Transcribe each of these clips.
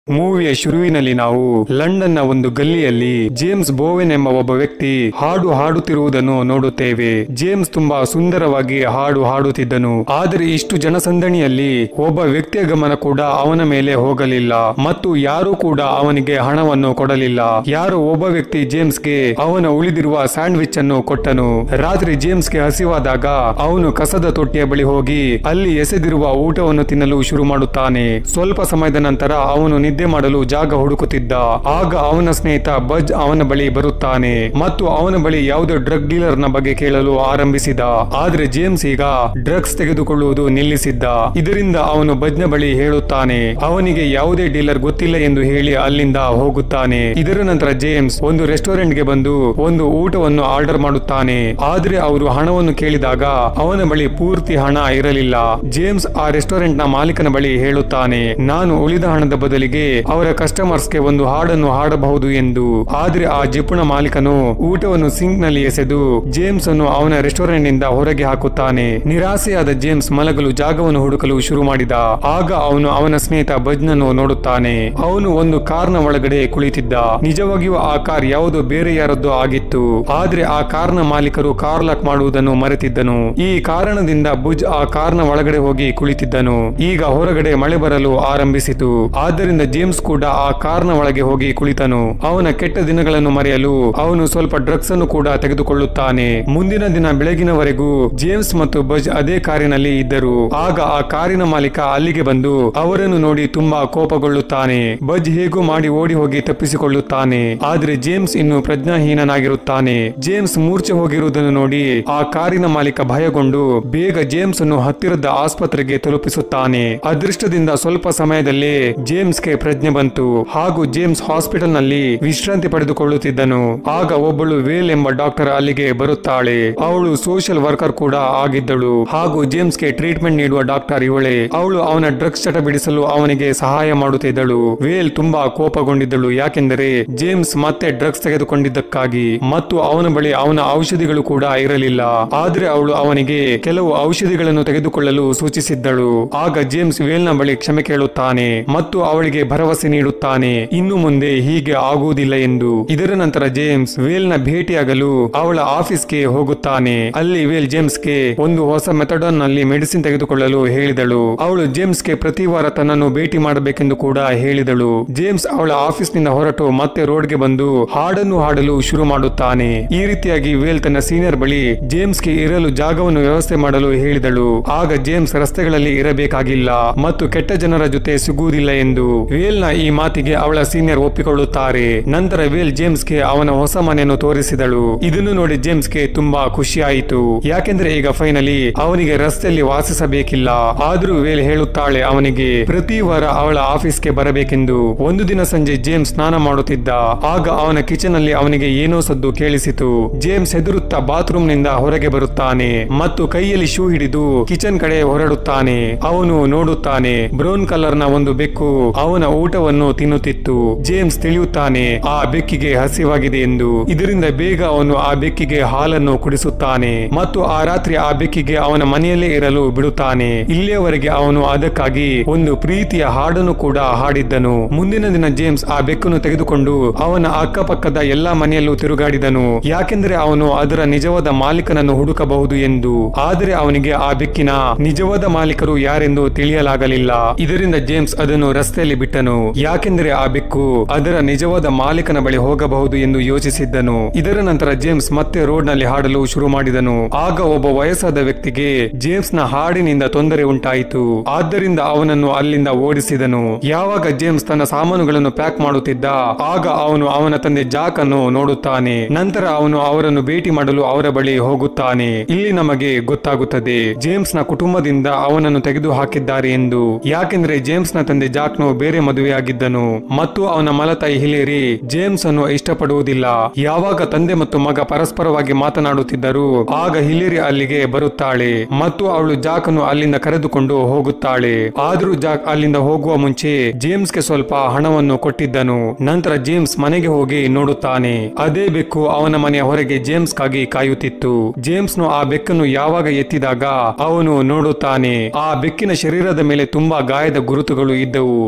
ಮೂವಿಯ ಶುರುವಿನಲ್ಲಿ ನಾವು ಲಂಡನ್ ನ ಒಂದು ಗಲ್ಲಿಯಲ್ಲಿ ಜೇಮ್ಸ್ ಬೋವೆನ್ ಎಂಬ ಒಬ್ಬ ವ್ಯಕ್ತಿ ಹಾಡು ಹಾಡುತ್ತಿರುವುದನ್ನು ನೋಡುತ್ತೇವೆ ಜೇಮ್ಸ್ ತುಂಬಾ ಸುಂದರವಾಗಿ ಹಾಡು ಹಾಡುತ್ತಿದ್ದನು ಆದರೆ ಇಷ್ಟು ಜನಸಂದಣಿಯಲ್ಲಿ ಒಬ್ಬ ವ್ಯಕ್ತಿಯ ಗಮನ ಕೂಡ ಅವನ ಮೇಲೆ ಹೋಗಲಿಲ್ಲ ಮತ್ತು ಯಾರೂ ಕೂಡ ಅವನಿಗೆ ಹಣವನ್ನು ಕೊಡಲಿಲ್ಲ ಯಾರೋ ಒಬ್ಬ ವ್ಯಕ್ತಿ ಜೇಮ್ಸ್ಗೆ ಅವನ ಉಳಿದಿರುವ ಸ್ಯಾಂಡ್ವಿಚ್ ಅನ್ನು ಕೊಟ್ಟನು ರಾತ್ರಿ ಜೇಮ್ಸ್ಗೆ ಹಸಿವಾದಾಗ ಅವನು ಕಸದ ತೊಟ್ಟಿಯ ಬಳಿ ಹೋಗಿ ಅಲ್ಲಿ ಎಸೆದಿರುವ ಊಟವನ್ನು ತಿನ್ನಲು ಶುರು ಮಾಡುತ್ತಾನೆ ಸ್ವಲ್ಪ ಸಮಯದ ನಂತರ ಅವನು ನಿದ್ದೆ ಮಾಡಲು ಜಾಗ ಹುಡುಕುತ್ತಿದ್ದ ಆಗ ಅವನ ಸ್ನೇಹಿತ ಬಜ್ ಅವನ ಬಳಿ ಬರುತ್ತಾನೆ ಮತ್ತು ಅವನ ಬಳಿ ಯಾವುದೋ ಡ್ರಗ್ ಡೀಲರ್ ನ ಬಗ್ಗೆ ಕೇಳಲು ಆರಂಭಿಸಿದ ಆದ್ರೆ ಜೇಮ್ಸ್ ಈಗ ಡ್ರಗ್ಸ್ ತೆಗೆದುಕೊಳ್ಳುವುದು ನಿಲ್ಲಿಸಿದ್ದ ಇದರಿಂದ ಅವನು ಬಜ್ನ ಬಳಿ ಹೇಳುತ್ತಾನೆ ಅವನಿಗೆ ಯಾವುದೇ ಡೀಲರ್ ಗೊತ್ತಿಲ್ಲ ಎಂದು ಹೇಳಿ ಅಲ್ಲಿಂದ ಹೋಗುತ್ತಾನೆ ಇದರ ನಂತರ ಜೇಮ್ಸ್ ಒಂದು ರೆಸ್ಟೋರೆಂಟ್ ಗೆ ಬಂದು ಒಂದು ಊಟವನ್ನು ಆರ್ಡರ್ ಮಾಡುತ್ತಾನೆ ಆದ್ರೆ ಅವರು ಹಣವನ್ನು ಕೇಳಿದಾಗ ಅವನ ಬಳಿ ಪೂರ್ತಿ ಹಣ ಇರಲಿಲ್ಲ ಜೇಮ್ಸ್ ಆ ರೆಸ್ಟೋರೆಂಟ್ ನ ಮಾಲೀಕನ ಬಳಿ ಹೇಳುತ್ತಾನೆ ನಾನು ಉಳಿದ ಹಣದ ಬದಲಿಗೆ ಅವರ ಕಸ್ಟಮರ್ಸ್ ಗೆ ಒಂದು ಹಾಡನ್ನು ಹಾಡಬಹುದು ಎಂದು ಆದ್ರೆ ಆ ಜಿಪುಣ ಮಾಲೀಕನು ಊಟವನ್ನು ಸಿಂಕ್ ನಲ್ಲಿ ಎಸೆದು ಜೇಮ್ಸ್ ಅನ್ನು ಅವನ ರೆಸ್ಟೋರೆಂಟ್ ನಿಂದ ಹೊರಗೆ ಹಾಕುತ್ತಾನೆ ನಿರಾಸೆಯಾದ ಜೇಮ್ಸ್ ಮಲಗಲು ಜಾಗವನ್ನು ಹುಡುಕಲು ಶುರು ಮಾಡಿದ ಆಗ ಅವನು ಅವನ ಸ್ನೇಹಿತ ಬಜ್ನನ್ನು ನೋಡುತ್ತಾನೆ ಅವನು ಒಂದು ಕಾರ್ನ ಒಳಗಡೆ ಕುಳಿತಿದ್ದ ನಿಜವಾಗಿಯೂ ಆ ಕಾರ್ ಯಾವುದೋ ಬೇರೆ ಯಾರದ್ದೋ ಆಗಿತ್ತು ಆದ್ರೆ ಆ ಕಾರ್ನ ಮಾಲೀಕರು ಕಾರ್ ಲಾಕ್ ಮಾಡುವುದನ್ನು ಮರೆತಿದ್ದನು ಈ ಕಾರಣದಿಂದ ಬುಜ್ ಆ ಕಾರ್ನ ಒಳಗಡೆ ಹೋಗಿ ಕುಳಿತಿದ್ದನು ಈಗ ಹೊರಗಡೆ ಮಳೆ ಬರಲು ಆರಂಭಿಸಿತು ಆದ್ದರಿಂದ ಜೇಮ್ಸ್ ಕೂಡ ಆ ಕಾರ್ನ ಒಳಗೆ ಹೋಗಿ ಕುಳಿತನು ಅವನ ಕೆಟ್ಟ ದಿನಗಳನ್ನು ಮರೆಯಲು ಅವನು ಸ್ವಲ್ಪ ಡ್ರಗ್ಸ್ ಅನ್ನು ಕೂಡ ತೆಗೆದುಕೊಳ್ಳುತ್ತಾನೆ ಮುಂದಿನ ದಿನ ಬೆಳಗಿನವರೆಗೂ ಜೇಮ್ಸ್ ಮತ್ತು ಬಜ್ ಅದೇ ಕಾರಿನಲ್ಲಿ ಇದ್ದರು ಆಗ ಆ ಕಾರಿನ ಮಾಲೀಕ ಅಲ್ಲಿಗೆ ಬಂದು ಅವರನ್ನು ನೋಡಿ ತುಂಬಾ ಕೋಪಗೊಳ್ಳುತ್ತಾನೆ ಬಜ್ ಹೇಗೂ ಮಾಡಿ ಓಡಿ ಹೋಗಿ ತಪ್ಪಿಸಿಕೊಳ್ಳುತ್ತಾನೆ ಆದ್ರೆ ಜೇಮ್ಸ್ ಇನ್ನು ಪ್ರಜ್ಞಾಹೀನನಾಗಿರುತ್ತಾನೆ ಜೇಮ್ಸ್ ಮೂರ್ಛೆ ಹೋಗಿರುವುದನ್ನು ನೋಡಿ ಆ ಕಾರಿನ ಮಾಲೀಕ ಭಯಗೊಂಡು ಬೇಗ ಜೇಮ್ಸ್ ಅನ್ನು ಹತ್ತಿರದ ಆಸ್ಪತ್ರೆಗೆ ತಲುಪಿಸುತ್ತಾನೆ ಅದೃಷ್ಟದಿಂದ ಸ್ವಲ್ಪ ಸಮಯದಲ್ಲೇ ಜೇಮ್ಸ್ಗೆ ಪ್ರಜ್ಞೆ ಬಂತು ಹಾಗೂ ಜೇಮ್ಸ್ ಹಾಸ್ಪಿಟಲ್ ನಲ್ಲಿ ವಿಶ್ರಾಂತಿ ಪಡೆದುಕೊಳ್ಳುತ್ತಿದ್ದನು ಆಗ ಒಬ್ಬಳು ವೇಲ್ ಎಂಬ ಡಾಕ್ಟರ್ ಅಲ್ಲಿಗೆ ಬರುತ್ತಾಳೆ ಅವಳು ಸೋಷಿಯಲ್ ವರ್ಕರ್ ಕೂಡ ಆಗಿದ್ದಳು ಹಾಗೂ ಜೇಮ್ಸ್ಗೆ ಟ್ರೀಟ್ಮೆಂಟ್ ನೀಡುವ ಡಾಕ್ಟರ್ ಇವಳೆ ಅವಳು ಅವನ ಡ್ರಗ್ಸ್ ಚಟ ಬಿಡಿಸಲು ಅವನಿಗೆ ಸಹಾಯ ಮಾಡುತ್ತಿದ್ದಳು ವೇಲ್ ತುಂಬಾ ಕೋಪಗೊಂಡಿದ್ದಳು ಯಾಕೆಂದರೆ ಜೇಮ್ಸ್ ಮತ್ತೆ ಡ್ರಗ್ಸ್ ತೆಗೆದುಕೊಂಡಿದ್ದಕ್ಕಾಗಿ ಮತ್ತು ಅವನ ಬಳಿ ಅವನ ಔಷಧಿಗಳು ಕೂಡ ಇರಲಿಲ್ಲ ಆದ್ರೆ ಅವಳು ಅವನಿಗೆ ಕೆಲವು ಔಷಧಿಗಳನ್ನು ತೆಗೆದುಕೊಳ್ಳಲು ಸೂಚಿಸಿದ್ದಳು ಆಗ ಜೇಮ್ಸ್ ವೇಲ್ನ ಬಳಿ ಕ್ಷಮೆ ಕೇಳುತ್ತಾನೆ ಮತ್ತು ಅವಳಿಗೆ ಭರವಸೆ ನೀಡುತ್ತಾನೆ ಇನ್ನು ಮುಂದೆ ಹೀಗೆ ಆಗುವುದಿಲ್ಲ ಎಂದು ಇದರ ನಂತರ ಜೇಮ್ಸ್ ವೇಲ್ನ ಭೇಟಿಯಾಗಲು ಅವಳ ಆಫೀಸ್ಗೆ ಹೋಗುತ್ತಾನೆ ಅಲ್ಲಿ ವೇಲ್ ಜೇಮ್ಸ್ಗೆ ಒಂದು ಹೊಸ ಮೆಥಡನ್ ನಲ್ಲಿ ಮೆಡಿಸಿನ್ ತೆಗೆದುಕೊಳ್ಳಲು ಹೇಳಿದಳು ಅವಳು ಜೇಮ್ಸ್ಗೆ ಪ್ರತಿ ವಾರ ತನ್ನನ್ನು ಭೇಟಿ ಮಾಡಬೇಕೆಂದು ಕೂಡ ಹೇಳಿದಳು ಜೇಮ್ಸ್ ಅವಳ ಆಫೀಸ್ನಿಂದ ಹೊರಟು ಮತ್ತೆ ರೋಡ್ಗೆ ಬಂದು ಹಾಡನ್ನು ಹಾಡಲು ಶುರು ಮಾಡುತ್ತಾನೆ ಈ ರೀತಿಯಾಗಿ ವೇಲ್ ತನ್ನ ಸೀನಿಯರ್ ಬಳಿ ಜೇಮ್ಸ್ಗೆ ಇರಲು ಜಾಗವನ್ನು ವ್ಯವಸ್ಥೆ ಮಾಡಲು ಹೇಳಿದಳು ಆಗ ಜೇಮ್ಸ್ ರಸ್ತೆಗಳಲ್ಲಿ ಇರಬೇಕಾಗಿಲ್ಲ ಮತ್ತು ಕೆಟ್ಟ ಜನರ ಜೊತೆ ಸಿಗುವುದಿಲ್ಲ ಎಂದು ವೇಲ್ನ ಈ ಮಾತಿಗೆ ಅವಳ ಸೀನಿಯರ್ ಒಪ್ಪಿಕೊಳ್ಳುತ್ತಾರೆ ನಂತರ ವೇಲ್ ಜೇಮ್ಸ್ಗೆ ಅವನ ಹೊಸ ಮನೆಯನ್ನು ತೋರಿಸಿದಳು ಇದನ್ನು ನೋಡಿ ಜೇಮ್ಸ್ಗೆ ತುಂಬಾ ಖುಷಿಯಾಯಿತು ಯಾಕೆಂದ್ರೆ ಈಗ ಫೈನಲಿ ಅವನಿಗೆ ರಸ್ತೆಯಲ್ಲಿ ವಾಸಿಸಬೇಕಿಲ್ಲ ಆದ್ರೂ ವೇಲ್ ಹೇಳುತ್ತಾಳೆ ಅವನಿಗೆ ಪ್ರತಿ ವಾರ ಅವಳ ಆಫೀಸ್ಗೆ ಬರಬೇಕೆಂದು ಒಂದು ದಿನ ಸಂಜೆ ಜೇಮ್ಸ್ ಸ್ನಾನ ಮಾಡುತ್ತಿದ್ದ ಆಗ ಅವನ ಕಿಚನ್ ಅಲ್ಲಿ ಅವನಿಗೆ ಏನೋ ಸದ್ದು ಕೇಳಿಸಿತು ಜೇಮ್ಸ್ ಹೆದರುತ್ತಾ ಬಾತ್ರೂಮ್ ನಿಂದ ಹೊರಗೆ ಬರುತ್ತಾನೆ ಮತ್ತು ಕೈಯಲ್ಲಿ ಶೂ ಹಿಡಿದು ಕಿಚನ್ ಕಡೆ ಹೊರಡುತ್ತಾನೆ ಅವನು ನೋಡುತ್ತಾನೆ ಬ್ರೌನ್ ಕಲರ್ ನ ಒಂದು ಬೆಕ್ಕು ಅವನ ಊಟವನ್ನು ತಿನ್ನುತ್ತಿತ್ತು ಜೇಮ್ಸ್ ತಿಳಿಯುತ್ತಾನೆ ಆ ಬೆಕ್ಕಿಗೆ ಹಸಿವಾಗಿದೆ ಎಂದು ಇದರಿಂದ ಬೇಗ ಅವನು ಆ ಬೆಕ್ಕಿಗೆ ಹಾಲನ್ನು ಕುಡಿಸುತ್ತಾನೆ ಮತ್ತು ಆ ರಾತ್ರಿ ಆ ಬೆಕ್ಕಿಗೆ ಅವನ ಮನೆಯಲ್ಲೇ ಇರಲು ಬಿಡುತ್ತಾನೆ ಇಲ್ಲಿಯವರೆಗೆ ಅವನು ಅದಕ್ಕಾಗಿ ಒಂದು ಪ್ರೀತಿಯ ಹಾಡನ್ನು ಕೂಡ ಹಾಡಿದ್ದನು ಮುಂದಿನ ದಿನ ಜೇಮ್ಸ್ ಆ ಬೆಕ್ಕನ್ನು ತೆಗೆದುಕೊಂಡು ಅವನ ಅಕ್ಕಪಕ್ಕದ ಎಲ್ಲಾ ಮನೆಯಲ್ಲೂ ತಿರುಗಾಡಿದನು ಯಾಕೆಂದ್ರೆ ಅವನು ಅದರ ನಿಜವಾದ ಮಾಲೀಕನನ್ನು ಹುಡುಕಬಹುದು ಎಂದು ಆದರೆ ಅವನಿಗೆ ಆ ಬೆಕ್ಕಿನ ನಿಜವಾದ ಮಾಲೀಕರು ಯಾರೆಂದು ತಿಳಿಯಲಾಗಲಿಲ್ಲ ಇದರಿಂದ ಜೇಮ್ಸ್ ಅದನ್ನು ರಸ್ತೆಯಲ್ಲಿ ಬಿಟ್ಟನು ಯಾಕೆಂದ್ರೆ ಆ ಬೆಕ್ಕು ಅದರ ನಿಜವಾದ ಮಾಲೀಕನ ಬಳಿ ಹೋಗಬಹುದು ಎಂದು ಯೋಚಿಸಿದ್ದನು ಇದರ ನಂತರ ಜೇಮ್ಸ್ ಮತ್ತೆ ರೋಡ್ ನಲ್ಲಿ ಹಾಡಲು ಶುರು ಮಾಡಿದನು ಆಗ ಒಬ್ಬ ವಯಸ್ಸಾದ ವ್ಯಕ್ತಿಗೆ ಜೇಮ್ಸ್ ನ ಹಾಡಿನಿಂದ ತೊಂದರೆ ಉಂಟಾಯಿತು ಆದ್ದರಿಂದ ಅವನನ್ನು ಅಲ್ಲಿಂದ ಓಡಿಸಿದನು ಯಾವಾಗ ಜೇಮ್ಸ್ ತನ್ನ ಸಾಮಾನುಗಳನ್ನು ಪ್ಯಾಕ್ ಮಾಡುತ್ತಿದ್ದ ಆಗ ಅವನು ಅವನ ತಂದೆ ಜಾಕ್ ಅನ್ನು ನೋಡುತ್ತಾನೆ ನಂತರ ಅವನು ಅವರನ್ನು ಭೇಟಿ ಮಾಡಲು ಅವರ ಬಳಿ ಹೋಗುತ್ತಾನೆ ಇಲ್ಲಿ ನಮಗೆ ಗೊತ್ತಾಗುತ್ತದೆ ಜೇಮ್ಸ್ ನ ಕುಟುಂಬದಿಂದ ಅವನನ್ನು ತೆಗೆದು ಹಾಕಿದ್ದಾರೆ ಎಂದು ಯಾಕೆಂದ್ರೆ ಜೇಮ್ಸ್ ನ ತಂದೆ ಜಾಕ್ನು ಬೇರೆ ಮದುವೆಯಾಗಿದ್ದನು ಮತ್ತು ಅವನ ಮಲತಾಯಿ ಹಿಲೇರಿ ಜೇಮ್ಸ್ ಅನ್ನು ಇಷ್ಟಪಡುವುದಿಲ್ಲ ಯಾವಾಗ ತಂದೆ ಮತ್ತು ಮಗ ಪರಸ್ಪರವಾಗಿ ಮಾತನಾಡುತ್ತಿದ್ದರು ಆಗ ಹಿಲೇರಿ ಅಲ್ಲಿಗೆ ಬರುತ್ತಾಳೆ ಮತ್ತು ಅವಳು ಜಾಕ್ ಅನ್ನು ಅಲ್ಲಿಂದ ಕರೆದುಕೊಂಡು ಹೋಗುತ್ತಾಳೆ ಆದ್ರೂ ಜಾಕ್ ಅಲ್ಲಿಂದ ಹೋಗುವ ಮುಂಚೆ ಜೇಮ್ಸ್ಗೆ ಸ್ವಲ್ಪ ಹಣವನ್ನು ಕೊಟ್ಟಿದ್ದನು ನಂತರ ಜೇಮ್ಸ್ ಮನೆಗೆ ಹೋಗಿ ನೋಡುತ್ತಾನೆ ಅದೇ ಬೆಕ್ಕು ಅವನ ಮನೆಯ ಹೊರಗೆ ಜೇಮ್ಸ್ಗಾಗಿ ಕಾಯುತ್ತಿತ್ತು ಜೇಮ್ಸ್ನು ಆ ಬೆಕ್ಕನ್ನು ಯಾವಾಗ ಎತ್ತಿದಾಗ ಅವನು ನೋಡುತ್ತಾನೆ ಆ ಬೆಕ್ಕಿನ ಶರೀರದ ಮೇಲೆ ತುಂಬಾ ಗಾಯದ ಗುರುತುಗಳು ಇದ್ದವು ಇದನ್ನು ನೋಡಿ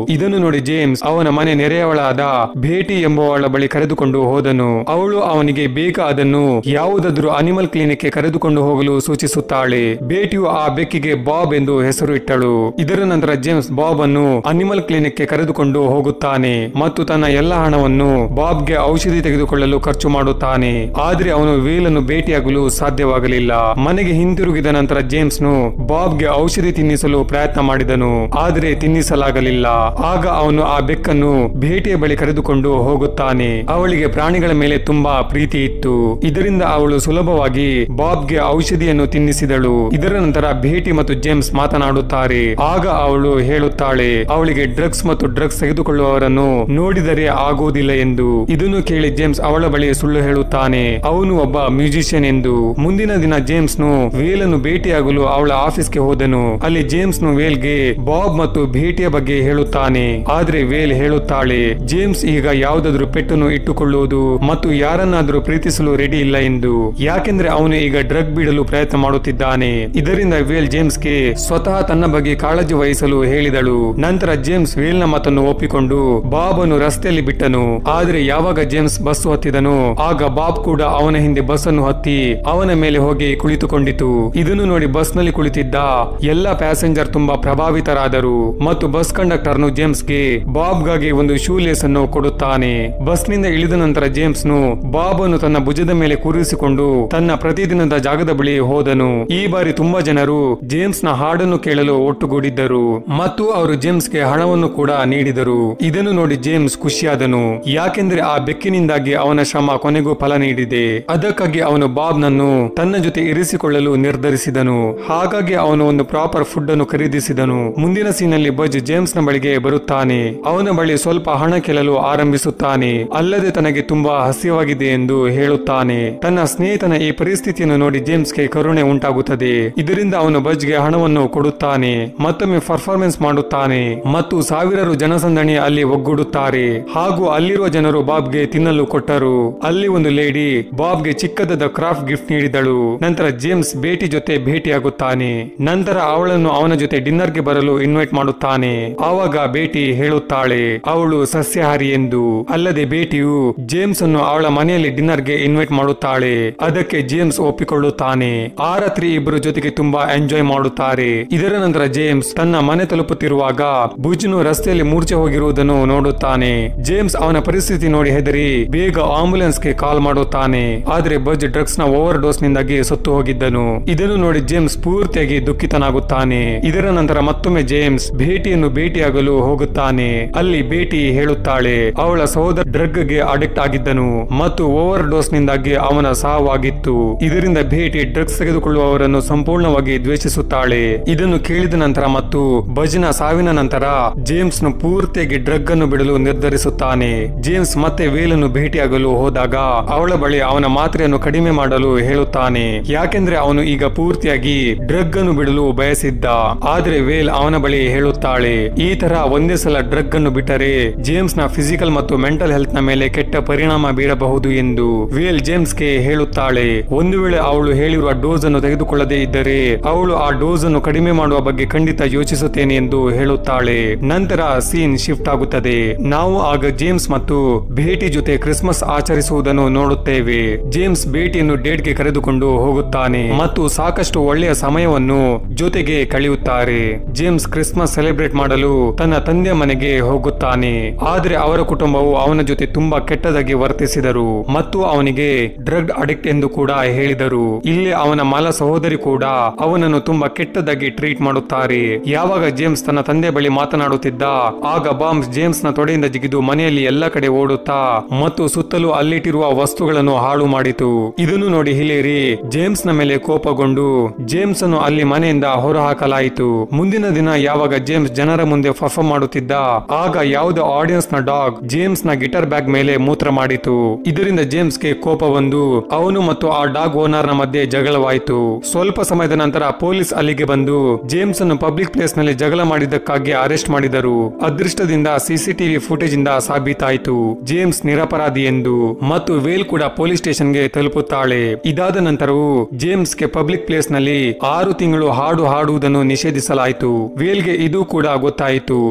ನೋಡಿ ಜೇಮ್ಸ್ ಅವನ ಮನೆ ನೆರೆಯವಳಾದ ಭೇಟಿ ಎಂಬುವಳ ಬಳಿ ಕರೆದುಕೊಂಡು ಹೋದನು ಅವಳು ಅವನಿಗೆ ಬೇಗ ಅದನ್ನು ಯಾವುದಾದ್ರೂ ಅನಿಮಲ್ ಕ್ಲಿನಿಕ್ ಗೆ ಕರೆದುಕೊಂಡು ಹೋಗಲು ಸೂಚಿಸುತ್ತಾಳೆ ಬೇಟಿಯು ಆ ಬೆಕ್ಕಿಗೆ ಬಾಬ್ ಎಂದು ಹೆಸರು ಇಟ್ಟಳು ಇದರ ನಂತರ ಜೇಮ್ಸ್ ಬಾಬ್ ಅನ್ನು ಅನಿಮಲ್ ಕ್ಲಿನಿಕ್ ಗೆ ಕರೆದುಕೊಂಡು ಹೋಗುತ್ತಾನೆ ಮತ್ತು ತನ್ನ ಎಲ್ಲ ಹಣವನ್ನು ಬಾಬ್ಗೆ ಔಷಧಿ ತೆಗೆದುಕೊಳ್ಳಲು ಖರ್ಚು ಮಾಡುತ್ತಾನೆ ಆದ್ರೆ ಅವನು ವೇಲನ್ನು ಭೇಟಿಯಾಗಲು ಸಾಧ್ಯವಾಗಲಿಲ್ಲ ಮನೆಗೆ ಹಿಂತಿರುಗಿದ ನಂತರ ಜೇಮ್ಸ್ ನು ಬಾಬ್ಗೆ ಔಷಧಿ ತಿನ್ನಿಸಲು ಪ್ರಯತ್ನ ಮಾಡಿದನು ಆದರೆ ತಿನ್ನಿಸಲಾಗಲಿಲ್ಲ ಆಗ ಅವನು ಆ ಬೆಕ್ಕನ್ನು ಭೇಟಿಯ ಬಳಿ ಕರೆದುಕೊಂಡು ಹೋಗುತ್ತಾನೆ ಅವಳಿಗೆ ಪ್ರಾಣಿಗಳ ಮೇಲೆ ತುಂಬಾ ಪ್ರೀತಿ ಇತ್ತು ಇದರಿಂದ ಅವಳು ಸುಲಭವಾಗಿ ಬಾಬ್ಗೆ ಔಷಧಿಯನ್ನು ತಿನ್ನಿಸಿದಳು ಇದರ ನಂತರ ಭೇಟಿ ಮತ್ತು ಜೇಮ್ಸ್ ಮಾತನಾಡುತ್ತಾರೆ ಆಗ ಅವಳು ಹೇಳುತ್ತಾಳೆ ಅವಳಿಗೆ ಡ್ರಗ್ಸ್ ಮತ್ತು ಡ್ರಗ್ಸ್ ತೆಗೆದುಕೊಳ್ಳುವವರನ್ನು ನೋಡಿದರೆ ಆಗುವುದಿಲ್ಲ ಎಂದು ಇದನ್ನು ಕೇಳಿ ಜೇಮ್ಸ್ ಅವಳ ಬಳಿ ಸುಳ್ಳು ಹೇಳುತ್ತಾನೆ ಅವನು ಒಬ್ಬ ಮ್ಯೂಸಿಷಿಯನ್ ಎಂದು ಮುಂದಿನ ದಿನ ಜೇಮ್ಸ್ ನು ವೇಲ್ ಅನ್ನು ಭೇಟಿಯಾಗಲು ಅವಳ ಆಫೀಸ್ಗೆ ಹೋದನು ಅಲ್ಲಿ ಜೇಮ್ಸ್ ನು ವೇಲ್ಗೆ ಬಾಬ್ ಮತ್ತು ಭೇಟಿಯ ಬಗ್ಗೆ ಹೇಳುತ್ತಾನೆ ಆದ್ರೆ ವೇಲ್ ಹೇಳುತ್ತಾಳೆ ಜೇಮ್ಸ್ ಈಗ ಯಾವುದಾದ್ರೂ ಪೆಟ್ಟನ್ನು ಇಟ್ಟುಕೊಳ್ಳುವುದು ಮತ್ತು ಯಾರನ್ನಾದ್ರೂ ಪ್ರೀತಿಸಲು ರೆಡಿ ಇಲ್ಲ ಎಂದು ಯಾಕೆಂದ್ರೆ ಅವನು ಈಗ ಡ್ರಗ್ ಬಿಡಲು ಪ್ರಯತ್ನ ಮಾಡುತ್ತಿದ್ದಾನೆ ಇದರಿಂದ ವೇಲ್ ಜೇಮ್ಸ್ಗೆ ಸ್ವತಃ ತನ್ನ ಬಗ್ಗೆ ಕಾಳಜಿ ವಹಿಸಲು ಹೇಳಿದಳು ನಂತರ ಜೇಮ್ಸ್ ವೇಲ್ನ ಮಾತನ್ನು ಒಪ್ಪಿಕೊಂಡು ಬಾಬ್ ಅನ್ನು ರಸ್ತೆಯಲ್ಲಿ ಬಿಟ್ಟನು ಆದ್ರೆ ಯಾವಾಗ ಜೇಮ್ಸ್ ಬಸ್ ಹತ್ತಿದನು ಆಗ ಬಾಬ್ ಕೂಡ ಅವನ ಹಿಂದೆ ಬಸ್ ಅನ್ನು ಹತ್ತಿ ಅವನ ಮೇಲೆ ಹೋಗಿ ಕುಳಿತುಕೊಂಡಿತು ಇದನ್ನು ನೋಡಿ ಬಸ್ ನಲ್ಲಿ ಕುಳಿತಿದ್ದ ಎಲ್ಲಾ ಪ್ಯಾಸೆಂಜರ್ ತುಂಬಾ ಪ್ರಭಾವಿತರಾದರು ಮತ್ತು ಬಸ್ ಕಂಡಕ್ಟರ್ ನು ಜೇಮ್ಸ್ ಗೆ ಬಾಬ್ ಗಾಗಿ ಒಂದು ಶೂ ಲೇಸ್ ಅನ್ನು ಕೊಡುತ್ತಾನೆ ಬಸ್ ನಿಂದ ಇಳಿದ ನಂತರ ಜೇಮ್ಸ್ ನು ಬಾಬ್ ಅನ್ನು ತನ್ನ ಭುಜದ ಮೇಲೆ ಕೂರಿಸಿಕೊಂಡು ತನ್ನ ಪ್ರತಿದಿನದ ಜಾಗದ ಬಳಿ ಹೋದನು ಈ ಬಾರಿ ತುಂಬಾ ಜನರು ಜೇಮ್ಸ್ ನ ಹಾಡನ್ನು ಕೇಳಲು ಒಟ್ಟುಗೂಡಿದ್ದರು ಮತ್ತು ಅವರು ಜೇಮ್ಸ್ ಗೆ ಹಣವನ್ನು ಕೂಡ ನೀಡಿದರು ಇದನ್ನು ನೋಡಿ ಜೇಮ್ಸ್ ಖುಷಿಯಾದನು ಯಾಕೆಂದ್ರೆ ಆ ಬೆಕ್ಕಿನಿಂದಾಗಿ ಅವನ ಶ್ರಮ ಕೊನೆಗೂ ಫಲ ನೀಡಿದೆ ಅದಕ್ಕಾಗಿ ಅವನು ಬಾಬ್ ನನ್ನು ತನ್ನ ಜೊತೆ ಇರಿಸಿಕೊಳ್ಳಲು ನಿರ್ಧರಿಸಿದನು ಹಾಗಾಗಿ ಅವನು ಒಂದು ಪ್ರಾಪರ್ ಫುಡ್ ಅನ್ನು ಖರೀದಿಸಿದನು ಮುಂದಿನ ಸೀನಲ್ಲಿ ಬಜ್ ಜೇಮ್ಸ್ ನ ಬಳಿಗೆ ಬರುತ್ತಾನೆ ಅವನ ಬಳಿ ಸ್ವಲ್ಪ ಹಣ ಕೇಳಲು ಆರಂಭಿಸುತ್ತಾನೆ ಅಲ್ಲದೆ ತನಗೆ ತುಂಬಾ ಹಸಿವಾಗಿದೆ ಎಂದು ಹೇಳುತ್ತಾನೆ ತನ್ನ ಸ್ನೇಹಿತನ ಈ ಪರಿಸ್ಥಿತಿಯನ್ನು ನೋಡಿ ಜೇಮ್ಸ್ಗೆ ಕರುಣೆ ಉಂಟಾಗುತ್ತದೆ ಇದರಿಂದ ಅವನು ಬಜ್ಗೆ ಹಣವನ್ನು ಕೊಡುತ್ತಾನೆ ಮತ್ತೊಮ್ಮೆ ಪರ್ಫಾರ್ಮೆನ್ಸ್ ಮಾಡುತ್ತಾನೆ ಮತ್ತು ಸಾವಿರಾರು ಜನಸಂದಣಿ ಅಲ್ಲಿ ಒಗ್ಗೂಡುತ್ತಾರೆ ಹಾಗೂ ಅಲ್ಲಿರುವ ಜನರು ಬಾಬ್ಗೆ ತಿನ್ನಲು ಕೊಟ್ಟರು ಅಲ್ಲಿ ಒಂದು ಲೇಡಿ ಬಾಬ್ಗೆ ಚಿಕ್ಕದಾದ ಕ್ರಾಫ್ಟ್ ಗಿಫ್ಟ್ ನೀಡಿದಳು ನಂತರ ಜೇಮ್ಸ್ ಭೇಟಿ ಜೊತೆ ಭೇಟಿಯಾಗುತ್ತಾನೆ ನಂತರ ಅವಳನ್ನು ಅವನ ಜೊತೆ ಡಿನ್ನರ್ಗೆ ಬರಲು ಇನ್ವೈಟ್ ಮಾಡುತ್ತಾನೆ ಆವಾಗ ಭೇಟಿ ಹೇಳುತ್ತಾಳೆ ಅವಳು ಸಸ್ಯಾಹಾರಿ ಎಂದು ಅಲ್ಲದೆ ಭೇಟಿಯು ಜೇಮ್ಸ್ ಅನ್ನು ಅವಳ ಮನೆಯಲ್ಲಿ ಡಿನ್ನರ್ಗೆ ಇನ್ವೈಟ್ ಮಾಡುತ್ತಾಳೆ ಅದಕ್ಕೆ ಜೇಮ್ಸ್ ಒಪ್ಪಿಕೊಳ್ಳುತ್ತಾನೆ ಆ ರಾತ್ರಿ ಇಬ್ಬರು ಜೊತೆಗೆ ತುಂಬಾ ಎಂಜಾಯ್ ಮಾಡುತ್ತಾರೆ ಇದರ ನಂತರ ಜೇಮ್ಸ್ ತನ್ನ ಮನೆ ತಲುಪುತ್ತಿರುವಾಗ ಬುಜ್ನು ರಸ್ತೆಯಲ್ಲಿ ಮೂರ್ಛೆ ಹೋಗಿರುವುದನ್ನು ನೋಡುತ್ತಾನೆ ಜೇಮ್ಸ್ ಅವನ ಪರಿಸ್ಥಿತಿ ನೋಡಿ ಹೆದರಿ ಬೇಗ ಆಂಬುಲೆನ್ಸ್ ಗೆ ಕಾಲ್ ಮಾಡುತ್ತಾನೆ ಆದ್ರೆ ಬಜ್ ಡ್ರಗ್ಸ್ ನ ಓವರ್ ಡೋಸ್ ನಿಂದಾಗಿ ಸತ್ತು ಹೋಗಿದ್ದನು ಇದನ್ನು ನೋಡಿ ಜೇಮ್ಸ್ ಪೂರ್ತಿಯಾಗಿ ದುಃಖಿತನಾಗುತ್ತಾನೆ ಇದರ ನಂತರ ಮತ್ತೊಮ್ಮೆ ಜೇಮ್ಸ್ ಭೇಟಿಯನ್ನು ಭೇಟಿಯಾಗಲು ಹೋಗುತ್ತಾನೆ ಅಲ್ಲಿ ಭೇಟಿ ಹೇಳುತ್ತಾಳೆ ಅವಳ ಸಹೋದರ ಡ್ರಗ್ ಗೆ ಅಡಿಕ್ಟ್ ಆಗಿದ್ದನು ಮತ್ತು ಓವರ್ ಡೋಸ್ ನಿಂದಾಗಿ ಅವನ ಸಾವಾಗಿತ್ತು ಇದರಿಂದ ಭೇಟಿ ಡ್ರಗ್ಸ್ ತೆಗೆದುಕೊಳ್ಳುವವರನ್ನು ಸಂಪೂರ್ಣವಾಗಿ ದ್ವೇಷಿಸುತ್ತಾಳೆ ಇದನ್ನು ಕೇಳಿದ ನಂತರ ಮತ್ತು ಭಜನ ಸಾವಿನ ನಂತರ ಜೇಮ್ಸ್ ನು ಪೂರ್ತಿಯಾಗಿ ಡ್ರಗ್ ಅನ್ನು ಬಿಡಲು ನಿರ್ಧರಿಸುತ್ತಾನೆ ಜೇಮ್ಸ್ ಮತ್ತೆ ವೇಲನ್ನು ಭೇಟಿಯಾಗಲು ಹೋದಾಗ ಅವಳ ಬಳಿ ಅವನ ಮಾತ್ರೆಯನ್ನು ಕಡಿಮೆ ಮಾಡಲು ಹೇಳುತ್ತಾನೆ ಯಾಕೆಂದ್ರೆ ಅವನು ಈಗ ಪೂರ್ತಿಯಾಗಿ ಡ್ರಗ್ ಅನ್ನು ಬಿಡಲು ಬಯಸಿದ್ದ ಆದ್ರೆ ವೇಲ್ ಅವನ ಬಳಿ ಹೇಳುತ್ತಾಳೆ ಈ ತರ ಒಂದೇ ಸಲ ಡ್ರಗ್ ಅನ್ನು ಬಿಟ್ಟರೆ ಜೇಮ್ಸ್ ನ ಫಿಸಿಕಲ್ ಮತ್ತು ಮೆಂಟಲ್ ಹೆಲ್ತ್ ನ ಮೇಲೆ ಕೆಟ್ಟ ಪರಿಣಾಮ ಬೀಳಬಹುದು ಎಂದು ವೇಲ್ ಜೇಮ್ಸ್ ಗೆ ಹೇಳುತ್ತಾಳೆ ಒಂದು ವೇಳೆ ಅವಳು ಹೇಳಿರುವ ಡೋಸ್ ಅನ್ನು ತೆಗೆದುಕೊಳ್ಳದೇ ಇದ್ದರೆ ಅವಳು ಆ ಡೋಸ್ ಅನ್ನು ಕಡಿಮೆ ಮಾಡುವ ಬಗ್ಗೆ ಖಂಡಿತ ಯೋಚಿಸುತ್ತೇನೆ ಎಂದು ಹೇಳುತ್ತಾಳೆ ನಂತರ ಸೀನ್ ಶಿಫ್ಟ್ ಆಗುತ್ತದೆ ನಾವು ಆಗ ಜೇಮ್ಸ್ ಮತ್ತು ಭೇಟಿ ಜೊತೆ ಕ್ರಿಸ್ಮಸ್ ಆಚರಿಸುವುದನ್ನು ನೋಡುತ್ತೇವೆ ಜೇಮ್ಸ್ ಭೇಟಿಯನ್ನು ಡೇಟ್ ಗೆ ಕರೆದುಕೊಂಡು ಹೋಗುತ್ತಾನೆ ಮತ್ತು ಸಾಕಷ್ಟು ಒಳ್ಳೆಯ ಸಮಯವನ್ನು ಜೊತೆಗೆ ಕಳೆಯುತ್ತಾರೆ ಜೇಮ್ಸ್ ಕ್ರಿಸ್ಮಸ್ ಸೆಲೆಬ್ರೇಟ್ ಮಾಡಲು ತನ್ನ ತಂದೆಯ ಮನೆಗೆ ಹೋಗುತ್ತಾನೆ ಆದ್ರೆ ಅವರ ಕುಟುಂಬವು ಅವನ ಜೊತೆ ತುಂಬಾ ಕೆಟ್ಟದಾಗಿ ವರ್ತಿಸಿದರು ಮತ್ತು ಅವನಿಗೆ ಡ್ರಗ್ ಅಡಿಕ್ಟ್ ಎಂದು ಕೂಡ ಹೇಳಿದರು ಇಲ್ಲಿ ಅವನ ಮಲ ಸಹೋದರಿ ಕೂಡ ಅವನನ್ನು ತುಂಬಾ ಕೆಟ್ಟದಾಗಿ ಟ್ರೀಟ್ ಮಾಡುತ್ತಾರೆ ಯಾವಾಗ ಜೇಮ್ಸ್ ತನ್ನ ತಂದೆ ಬಳಿ ಮಾತನಾಡುತ್ತಿದ್ದ ಆಗ ಬಾಂಬ್ಸ್ ಜೇಮ್ಸ್ ನ ತೊಡೆಯಿಂದ ಜಿಗಿದು ಮನೆಯಲ್ಲಿ ಎಲ್ಲ ಕಡೆ ಓಡುತ್ತಾ ಮತ್ತು ಸುತ್ತಲೂ ಅಲ್ಲಿಟ್ಟಿರುವ ವಸ್ತುಗಳನ್ನು ಹಾಳು ಮಾಡಿತು ಇದನ್ನು ನೋಡಿ ಹಿಲೇರಿ ಜೇಮ್ಸ್ ನ ಮೇಲೆ ಕೋಪಗೊಂಡು ಜೇಮ್ಸ್ ಅನ್ನು ಅಲ್ಲಿ ಮನೆಯಿಂದ ಹೊರಹಾಕಲಾಯಿತು ಮುಂದಿನ ದಿನ ಯಾವಾಗ ಜೇಮ್ಸ್ ಜನರ ಮುಂದೆ ಪರ್ಫಾರ್ಮ್ ಮಾಡುತ್ತಿದ್ದ ಆಗ ಯಾವುದೋ ಆಡಿಯನ್ಸ್ ನ ಡಾಗ್ ಜೇಮ್ಸ್ ನ ಗಿಟಾರ್ ಬ್ಯಾಗ್ ಮೇಲೆ ಮೂತ್ರ ಮಾಡಿತು ಇದರಿಂದ ಜೇಮ್ಸ್ ಗೆ ಕೋಪ ಬಂದು ಅವನು ಮತ್ತು ಆ ಡಾಗ್ ಓನರ್ ನ ಮಧ್ಯೆ ಜಗಳವಾಯಿತು ಸ್ವಲ್ಪ ಸಮಯದ ನಂತರ ಪೊಲೀಸ್ ಅಲ್ಲಿಗೆ ಬಂದು ಜೇಮ್ಸ್ ಅನ್ನು ಪಬ್ಲಿಕ್ ಪ್ಲೇಸ್ ನಲ್ಲಿ ಜಗಳ ಮಾಡಿದ್ದಕ್ಕಾಗಿ ಅರೆಸ್ಟ್ ಮಾಡಿದರು ಅದೃಷ್ಟದಿಂದ ಸಿಸಿಟಿವಿ ಫುಟೇಜ್ ಇಂದ ಸಾಬೀತಾಯಿತು ಜೇಮ್ಸ್ ನಿರಪರಾಧಿ ಎಂದು ಮತ್ತು ವೇಲ್ ಕೂಡ ಪೊಲೀಸ್ ಸ್ಟೇಷನ್ ಗೆ ತಲುಪುತ್ತಾಳೆ ಇದಾದ ನಂತರವೂ ಜೇಮ್ಸ್ ಗೆ ಪಬ್ಲಿಕ್ ಪ್ಲೇಸ್ ನಲ್ಲಿ ಆರು ತಿಂಗಳು ಹಾಡು ಹಾಡುವುದನ್ನು ನಿಷೇಧಿಸಲಾಯಿತು ವೇಲ್ಗೆ ಇದು ಕೂಡ ಗೊತ್ತಾಯಿತು ಜೇಮ್ಸ್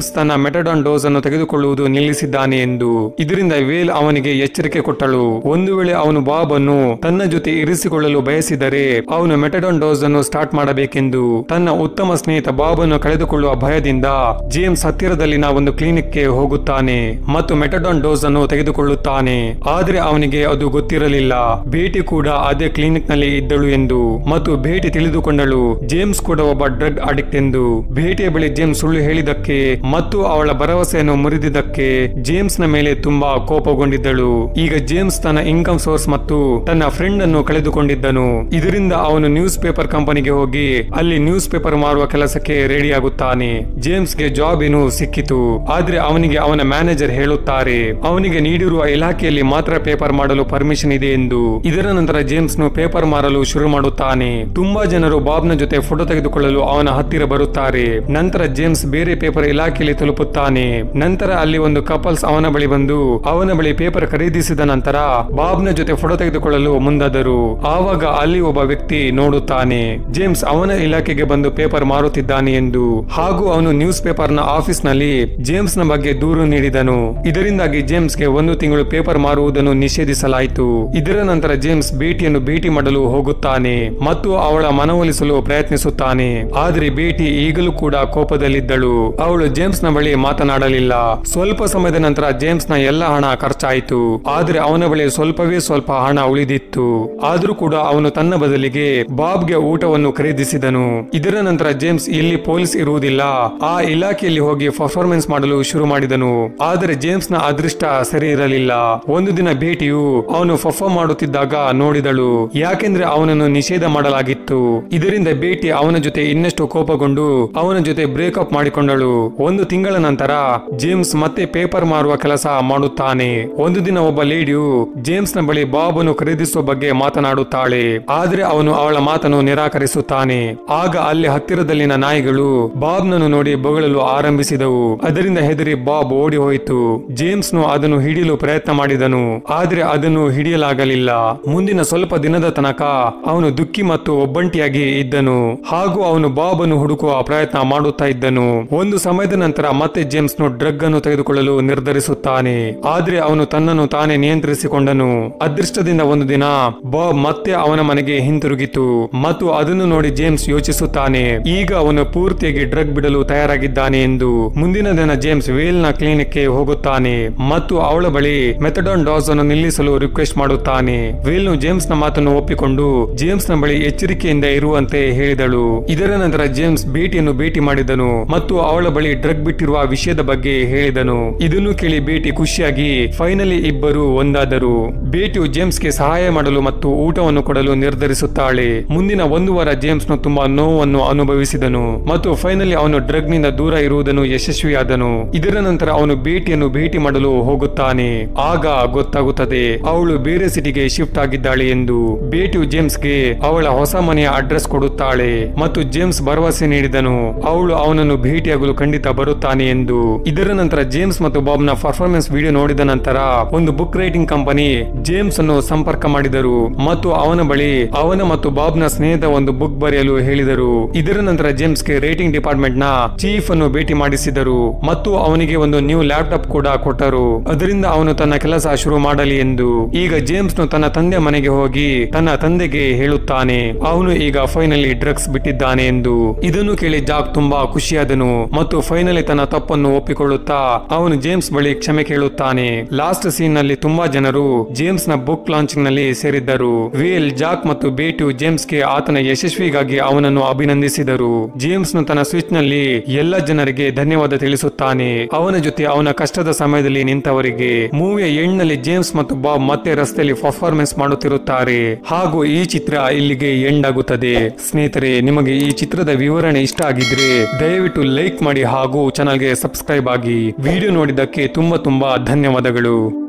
ಜೇಮ್ಸ್ ತನ್ನ ಮೆಟಡಾನ್ ಡೋಸ್ ಅನ್ನು ತೆಗೆದುಕೊಳ್ಳುವುದು ನಿಲ್ಲಿಸಿದ್ದಾನೆ ಎಂದು ಇದರಿಂದ ವೇಲ್ ಅವನಿಗೆ ಎಚ್ಚರಿಕೆ ಕೊಟ್ಟಳು ಒಂದು ವೇಳೆ ಅವನು ಬಾಬ್ ಅನ್ನು ತನ್ನ ಜೊತೆ ಇರಿಸಿಕೊಳ್ಳಲು ಬಯಸಿದರೆ ಅವನು ಮೆಟಡಾನ್ ಡೋಸ್ ಅನ್ನು ಸ್ಟಾರ್ಟ್ ಮಾಡಬೇಕೆಂದು ತನ್ನ ಉತ್ತಮ ಸ್ನೇಹಿತ ಬಾಬ್ ಅನ್ನು ಕಳೆದುಕೊಳ್ಳುವ ಭಯದಿಂದ ಜೇಮ್ಸ್ ಹತ್ತಿರದಲ್ಲಿನ ಒಂದು ಕ್ಲಿನಿಕ್ಗೆ ಹೋಗುತ್ತಾನೆ ಮತ್ತು ಮೆಟಡಾನ್ ಡೋಸ್ ಅನ್ನು ತೆಗೆದುಕೊಳ್ಳುತ್ತಾನೆ ಆದ್ರೆ ಅವನಿಗೆ ಅದು ಗೊತ್ತಿರಲಿಲ್ಲ ಭೇಟಿ ಕೂಡ ಅದೇ ಕ್ಲಿನಿಕ್ ನಲ್ಲಿ ಇದ್ದಳು ಎಂದು ಮತ್ತು ಭೇಟಿ ತಿಳಿದುಕೊಂಡಳು ಜೇಮ್ಸ್ ಕೂಡ ಒಬ್ಬ ಡ್ರಗ್ ಅಡಿಕ್ಟ್ ಎಂದು ಭೇಟಿಯ ಬಳಿ ಜೇಮ್ಸ್ ಸುಳ್ಳು ಹೇಳಿದಕ್ಕೆ ಮತ್ತು ಅವಳ ಭರವಸೆಯನ್ನು ಮುರಿದಿದ್ದಕ್ಕೆ ಜೇಮ್ಸ್ ನ ಮೇಲೆ ತುಂಬಾ ಕೋಪಗೊಂಡಿದ್ದಳು ಈಗ ಜೇಮ್ಸ್ ತನ್ನ ಇನ್ಕಮ್ ಸೋರ್ಸ್ ಮತ್ತು ತನ್ನ ಫ್ರೆಂಡ್ ಅನ್ನು ಕಳೆದುಕೊಂಡಿದ್ದನು ಇದರಿಂದ ಅವನು ನ್ಯೂಸ್ ಪೇಪರ್ ಕಂಪನಿಗೆ ಹೋಗಿ ಅಲ್ಲಿ ನ್ಯೂಸ್ ಪೇಪರ್ ಮಾರುವ ಕೆಲಸಕ್ಕೆ ರೆಡಿ ಆಗುತ್ತಾನೆ ಜೇಮ್ಸ್ಗೆ ಜಾಬ್ ಏನು ಸಿಕ್ಕಿತು ಆದ್ರೆ ಅವನಿಗೆ ಅವನ ಮ್ಯಾನೇಜರ್ ಹೇಳುತ್ತಾರೆ ಅವನಿಗೆ ನೀಡಿರುವ ಇಲಾಖೆಯಲ್ಲಿ ಮಾತ್ರ ಪೇಪರ್ ಮಾಡಲು ಪರ್ಮಿಷನ್ ಇದೆ ಎಂದು ಇದರ ನಂತರ ಜೇಮ್ಸ್ ನು ಪೇಪರ್ ಮಾರಲು ಶುರು ಮಾಡುತ್ತಾನೆ ತುಂಬಾ ಜನರು ಬಾಬ್ನ ಜೊತೆ ಫೋಟೋ ತೆಗೆದುಕೊಳ್ಳಲು ಅವನ ಹತ್ತಿರ ಬರುತ್ತಾರೆ ನಂತರ ಜೇಮ್ಸ್ ಬೇರೆ ಪೇಪರ್ ಇಲಾಖೆಯಲ್ಲಿ ತಲುಪುತ್ತಾನೆ ನಂತರ ಅಲ್ಲಿ ಒಂದು ಕಪಲ್ಸ್ ಅವನ ಬಳಿ ಬಂದು ಅವನ ಬಳಿ ಪೇಪರ್ ಖರೀದಿಸಿದ ನಂತರ ಬಾಬ್ನ ಜೊತೆ ಫೋಟೋ ತೆಗೆದುಕೊಳ್ಳಲು ಮುಂದಾದರು ಆವಾಗ ಅಲ್ಲಿ ಒಬ್ಬ ವ್ಯಕ್ತಿ ನೋಡುತ್ತಾನೆ ಜೇಮ್ಸ್ ಅವನ ಇಲಾಖೆಗೆ ಬಂದು ಪೇಪರ್ ಮಾರುತ್ತಿದ್ದಾನೆ ಎಂದು ಹಾಗೂ ಅವನು ನ್ಯೂಸ್ ಪೇಪರ್ ನ ಆಫೀಸ್ ನಲ್ಲಿ ಜೇಮ್ಸ್ ನ ಬಗ್ಗೆ ದೂರು ನೀಡಿದನು ಇದರಿಂದಾಗಿ ಜೇಮ್ಸ್ಗೆ ಒಂದು ತಿಂಗಳು ಪೇಪರ್ ಮಾರುವುದನ್ನು ನಿಷೇಧಿಸಲಾಯಿತು ಇದರ ನಂತರ ಜೇಮ್ಸ್ ಭೇಟಿಯನ್ನು ಭೇಟಿ ಮಾಡಲು ಹೋಗುತ್ತಾನೆ ಮತ್ತು ಅವಳ ಮನವೊಲಿಸಲು ಪ್ರಯತ್ನಿಸುತ್ತಾನೆ ಆದ್ರೆ ಭೇಟಿ ಈಗಲೂ ಕೂಡ ಕೋಪದಲ್ಲಿದ್ದಳು ಅವಳು ಜೇಮ್ಸ್ ನ ಬಳಿ ಮಾತನಾಡಲಿಲ್ಲ ಸ್ವಲ್ಪ ಸಮಯದ ನಂತರ ಜೇಮ್ಸ್ ನ ಎಲ್ಲ ಹಣ ಖರ್ಚಾಯಿತು ಆದ್ರೆ ಅವನ ಬಳಿ ಸ್ವಲ್ಪವೇ ಸ್ವಲ್ಪ ಹಣ ಉಳಿದಿತ್ತು ಆದ್ರೂ ಕೂಡ ಅವನು ತನ್ನ ಬದಲಿಗೆ ಬಾಬ್ಗೆ ಊಟವನ್ನು ಖರೀದಿಸಿದನು ಇದರ ನಂತರ ಜೇಮ್ಸ್ ಇಲ್ಲಿ ಪೊಲೀಸ್ ಇರುವುದಿಲ್ಲ ಆ ಇಲಾಖೆಯಲ್ಲಿ ಹೋಗಿ ಪರ್ಫಾರ್ಮೆನ್ಸ್ ಮಾಡಲು ಶುರು ಮಾಡಿದನು ಆದರೆ ಜೇಮ್ಸ್ ನ ಅದೃಷ್ಟ ಸರಿ ಇರಲಿಲ್ಲ ಒಂದು ದಿನ ಭೇಟಿಯು ಅವನು ಪರ್ಫಾರ್ಮ್ ಮಾಡುತ್ತಿದ್ದಾಗ ನೋಡಿದಳು ಯಾಕೆಂದ್ರೆ ಅವನನ್ನು ನಿಷೇಧ ಮಾಡಲಾಗಿತ್ತು ಇದರಿಂದ ಭೇಟಿ ಅವನ ಜೊತೆ ಇನ್ನಷ್ಟು ಕೋಪಗೊಂಡು ಅವನ ಜೊತೆ ಬ್ರೇಕಪ್ ಮಾಡಿಕೊಂಡಳು ಒಂದು ತಿಂಗಳ ನಂತರ ಜೇಮ್ಸ್ ಮತ್ತೆ ಪೇಪರ್ ಮಾರುವ ಕೆಲಸ ಮಾಡುತ್ತಾನೆ ಒಂದು ದಿನ ಒಬ್ಬ ಲೇಡಿಯು ಜೇಮ್ಸ್ ನ ಬಳಿ ಬಾಬ್ ಅನ್ನು ಖರೀದಿಸುವ ಬಗ್ಗೆ ಮಾತನಾಡುತ್ತಾಳೆ ಆದ್ರೆ ಅವನು ಅವಳ ಮಾತನ್ನು ನಿರಾಕರಿಸುತ್ತಾನೆ ಆಗ ಅಲ್ಲಿ ಹತ್ತಿರದಲ್ಲಿನ ನಾಯಿಗಳು ಬಾಬ್ ನನ್ನು ನೋಡಿ ಬೊಗಳಲು ಆರಂಭಿಸಿದವು ಅದರಿಂದ ಹೆದರಿ ಬಾಬ್ ಓಡಿ ಹೋಯಿತು ಜೇಮ್ಸ್ ನು ಅದನ್ನು ಹಿಡಿಯಲು ಪ್ರಯತ್ನ ಮಾಡಿದನು ಆದ್ರೆ ಅದನ್ನು ಹಿಡಿಯಲಾಗಲಿಲ್ಲ ಮುಂದಿನ ಸ್ವಲ್ಪ ದಿನದ ತನಕ ಅವನು ದುಃಖಿ ಮತ್ತು ಒಬ್ಬಂಟಿಯಾಗಿ ಇದ್ದನು ಹಾಗೂ ಅವನು ಬಾಬ್ ಅನ್ನು ಹುಡುಕುವ ಪ್ರಯತ್ನ ಮಾಡುತ್ತಾ ಇದ್ದನು ಒಂದು ಸಮಯದ ನಂತರ ಮತ್ತೆ ಜೇಮ್ಸ್ ನು ಡ್ರಗ್ ಅನ್ನು ತೆಗೆದುಕೊಳ್ಳಲು ನಿರ್ಧರಿಸುತ್ತಾನೆ ಆದ್ರೆ ಅವನು ತನ್ನನ್ನು ತಾನೇ ನಿಯಂತ್ರಿಸಿಕೊಂಡನು ಅದೃಷ್ಟದಿಂದ ಒಂದು ದಿನ ಬಾಬ್ ಮತ್ತೆ ಅವನ ಮನೆಗೆ ಹಿಂತಿರುಗಿತು ಮತ್ತು ಅದನ್ನು ನೋಡಿ ಜೇಮ್ಸ್ ಯೋಚಿಸುತ್ತಾನೆ ಈಗ ಅವನು ಪೂರ್ತಿಯಾಗಿ ಡ್ರಗ್ ಬಿಡಲು ತಯಾರಾಗಿದ್ದಾನೆ ಎಂದು ಮುಂದಿನ ದಿನ ಜೇಮ್ಸ್ ವೇಲ್ ನ ಕ್ಲಿನಿಕ್ ಗೆ ಹೋಗುತ್ತಾನೆ ಮತ್ತು ಅವಳ ಬಳಿ ಮೆಥಡಾನ್ ಡಾಸ್ ಅನ್ನು ನಿಲ್ಲಿಸಲು ರಿಕ್ವೆಸ್ಟ್ ಮಾಡುತ್ತಾನೆ ವೇಲ್ ನು ಜೇಮ್ಸ್ ನ ಮಾತನ್ನು ಒಪ್ಪಿಕೊಂಡು ಜೇಮ್ಸ್ ನ ಬಳಿ ಎಚ್ಚರಿಕೆಯಿಂದ ಇರುವಂತೆ ಹೇಳಿದಳು ಇದರ ನಂತರ ಜೇಮ್ಸ್ ಭೇಟಿಯನ್ನು ಭೇಟಿ ಮಾಡಿದನು ಮತ್ತು ಅವಳ ಬಳಿ ಡ್ರಗ್ ಬಿಟ್ಟಿರುವ ವಿಷಯದ ಬಗ್ಗೆ ಹೇಳಿದನು ಇದನ್ನು ಕೇಳಿ ಭೇಟಿ ಖುಷಿಯಾಗಿ ಫೈನಲಿ ಇಬ್ಬರು ಒಂದಾದರು ಭೇಟಿಯು ಜೇಮ್ಸ್ ಗೆ ಸಹಾಯ ಮಾಡಲು ಮತ್ತು ಊಟವನ್ನು ಕೊಡಲು ನಿರ್ಧರಿಸುತ್ತಾಳೆ ಮುಂದಿನ ಒಂದು ವಾರ ಜೇಮ್ಸ್ ನು ತುಂಬಾ ನೋವನ್ನು ಅನುಭವಿಸಿದನು ಮತ್ತು ಫೈನಲಿ ಅವನು ಡ್ರಗ್ ನಿಂದ ದೂರ ಇರುವುದನ್ನು ಯಶಸ್ವಿಯಾದನು ಇದರ ನಂತರ ಅವನು ಭೇಟಿಯನ್ನು ಭೇಟಿ ಮಾಡಲು ಹೋಗುತ್ತಾನೆ ಆಗ ಗೊತ್ತಾಗುತ್ತದೆ ಅವಳು ಬೇರೆ ಸಿಟಿಗೆ ಶಿಫ್ಟ್ ಆಗಿದ್ದಾಳೆ ಎಂದು ಭೇಟಿಯು ಜೇಮ್ಸ್ ಗೆ ಅವಳ ಹೊಸ ಮನೆಯ ಅಡ್ರೆಸ್ ಕೊಡುತ್ತಾಳೆ ಮತ್ತು ಜೇಮ್ಸ್ ಭರವಸೆ ನೀಡಿದನು ಅವಳು ಅವನನ್ನು ಭೇಟಿಯಾಗಲು ಖಂಡಿತ ಬರುತ್ತಾನೆ ಎಂದು ಇದರ ನಂತರ ಜೇಮ್ಸ್ ಮತ್ತು ಬಾಬ್ ನ ಪರ್ಫಾರ್ಮೆನ್ಸ್ ವಿಡಿಯೋ ನೋಡಿದ ನಂತರ ಒಂದು ಬುಕ್ ರೈಟಿಂಗ್ ಕಂಪನಿ ಜೇಮ್ಸ್ ಅನ್ನು ಸಂಪರ್ಕ ಮಾಡಿದರು ಮತ್ತು ಅವನ ಬಳಿ ಅವನ ಮತ್ತು ಬಾಬ್ ನ ಸ್ನೇಹಿತ ಒಂದು ಬುಕ್ ಬರೆಯಲು ಹೇಳಿದರು ಇದರ ನಂತರ ಜೇಮ್ಸ್ ಗೆ ರೇಟಿಂಗ್ ಡಿಪಾರ್ಟ್ಮೆಂಟ್ ನ ಚೀಫ್ ಅನ್ನು ಭೇಟಿ ಮಾಡಿಸಿದರು ಮತ್ತು ಅವನಿಗೆ ಒಂದು ನ್ಯೂ ಲ್ಯಾಪ್ಟಾಪ್ ಕೂಡ ಕೊಟ್ಟರು ಅದರಿಂದ ಅವನು ತನ್ನ ಕೆಲಸ ಶುರು ಮಾಡಲಿ ಎಂದು ಈಗ ಜೇಮ್ಸ್ ನು ತನ್ನ ತಂದೆ ಮನೆಗೆ ಹೋಗಿ ತನ್ನ ತಂದೆಗೆ ಹೇಳುತ್ತಾನೆ ಅವನು ಈಗ ಫೈನಲಿ ಡ್ರಗ್ಸ್ ಬಿಟ್ಟಿದ್ದಾನೆ ಎಂದು ಇದನ್ನು ಕೇಳಿ ಜಾಕ್ ತುಂಬಾ ಖುಷಿಯಾದನು ಮತ್ತು ಫೈನಲಿ ತನ್ನ ತಪ್ಪನ್ನು ಒಪ್ಪಿಕೊಳ್ಳುತ್ತಾ ಅವನು ಜೇಮ್ಸ್ ಬಳಿ ಕ್ಷಮೆ ಕೇಳುತ್ತಾನೆ ಲಾಸ್ಟ್ ಸೀನ್ ನಲ್ಲಿ ತುಂಬಾ ಜನರು ಜೇಮ್ಸ್ ನ ಬುಕ್ ಲಾಂಚಿಂಗ್ ನಲ್ಲಿ ಸೇರಿದ್ದರು ವೇಲ್ ಜಾಕ್ ಮತ್ತು ಬೇಟು ಜೇಮ್ಸ್ ಗೆ ಆತನ ಯಶಸ್ವಿಗಾಗಿ ಅವನನ್ನು ಅಭಿನಂದಿಸಿದರು ಜೇಮ್ಸ್ ನು ತನ್ನ ಸ್ವಿಚ್ ನಲ್ಲಿ ಎಲ್ಲ ಜನರಿಗೆ ಧನ್ಯವಾದ ತಿಳಿಸುತ್ತಾನೆ ಅವನ ಜೊತೆ ಅವನ ಕಷ್ಟದ ಸಮಯದಲ್ಲಿ ನಿಂತವರಿಗೆ ಮೂವಿಯ ಎಂಡ್ನಲ್ಲಿ ಜೇಮ್ಸ್ ಮತ್ತು ಬಾಬ್ ಮತ್ತೆ ರಸ್ತೆಯಲ್ಲಿ ಪರ್ಫಾರ್ಮೆನ್ಸ್ ಮಾಡುತ್ತಿರುತ್ತಾರೆ ಹಾಗೂ ಈ ಚಿತ್ರ ಇಲ್ಲಿಗೆ ಎಂಡ್ ಆಗುತ್ತದೆ ಸ್ನೇಹಿತರೆ ನಿಮಗೆ ಈ ಚಿತ್ರದ ವಿವರಣೆ ಇಷ್ಟ ಆಗಿದ್ರೆ ದಯವಿಟ್ಟು ಲೈಕ್ ಮಾಡಿ ಹಾಗೂ ಚಾನಲ್ಗೆ ಸಬ್ಸ್ಕ್ರೈಬ್ ಆಗಿ ವಿಡಿಯೋ ನೋಡಿದ್ದಕ್ಕೆ ತುಂಬಾ ತುಂಬಾ ಧನ್ಯವಾದಗಳು